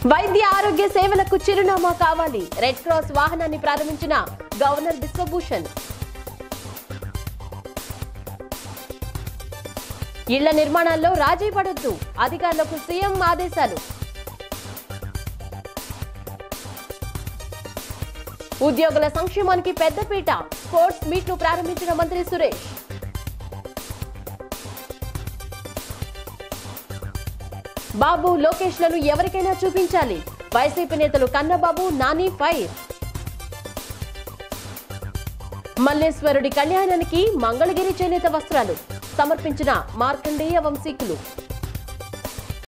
వైద్య ఆరోగ్య సేవలకు చిరునామా కావాలి రెడ్ క్రాస్ వాహనాన్ని ప్రారంభించిన గవర్నర్ బిశ్వభూషణ్ ఇళ్ల నిర్మాణాల్లో రాజీ పడొద్దు అధికారులకు సీఎం ఆదేశాలు ఉద్యోగుల సంక్షేమానికి పెద్దపీట స్పోర్ట్స్ మీట్ ను ప్రారంభించిన మంత్రి సురేష్ బాబు లోకేష్ లను ఎవరికైనా చూపించాలి వైసీపీ నేతలు కన్నబాబు నాని ఫైర్ మల్లేశ్వరుడి కళ్యాణానికి మంగళగిరి చేనేత వస్త్రాలు సమర్పించిన మార్కండేయ వంశీకులు